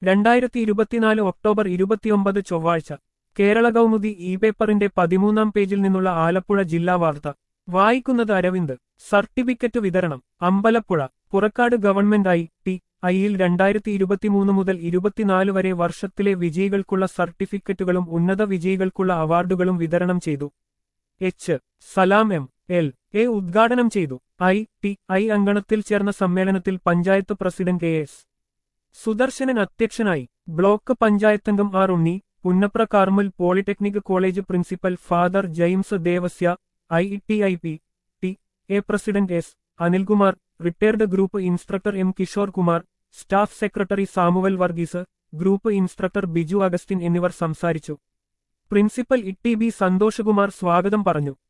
രണ്ടായിരത്തി ഇരുപത്തിനാല് ഒക്ടോബർ ഇരുപത്തിയൊമ്പത് ചൊവ്വാഴ്ച കേരള കൗമുദി ഇ പേപ്പറിന്റെ പതിമൂന്നാം പേജിൽ നിന്നുള്ള ആലപ്പുഴ ജില്ലാ വാർത്ത വായിക്കുന്നത് അരവിന്ദ് സർട്ടിഫിക്കറ്റ് വിതരണം Ambalappuzha Purakkad government I T ഐയിൽ രണ്ടായിരത്തി ഇരുപത്തിമൂന്ന് മുതൽ ഇരുപത്തിനാല് വരെ വർഷത്തിലെ വിജയികൾക്കുള്ള സർട്ടിഫിക്കറ്റുകളും ഉന്നത വിജയികൾക്കുള്ള അവാർഡുകളും വിതരണം ചെയ്തു H Salam M L A ഉദ്ഘാടനം ചെയ്തു ഐ ടി ഐ അങ്കണത്തിൽ ചേർന്ന സമ്മേളനത്തിൽ panchayat president A S Sudarshanan അധ്യക്ഷനായി ബ്ലോക്ക് പഞ്ചായത്തംഗം R Unni Punnapra Carmel polytechnic college principal father James Devasya I T I P T A president S Anilkumar retired group instructor M Kishore Kumar staff secretary Samuel Varghese group instructor Biju Augustine എന്നിവർ സംസാരിച്ചു principal E T B Santhoshkumar സ്വാഗതം പറഞ്ഞു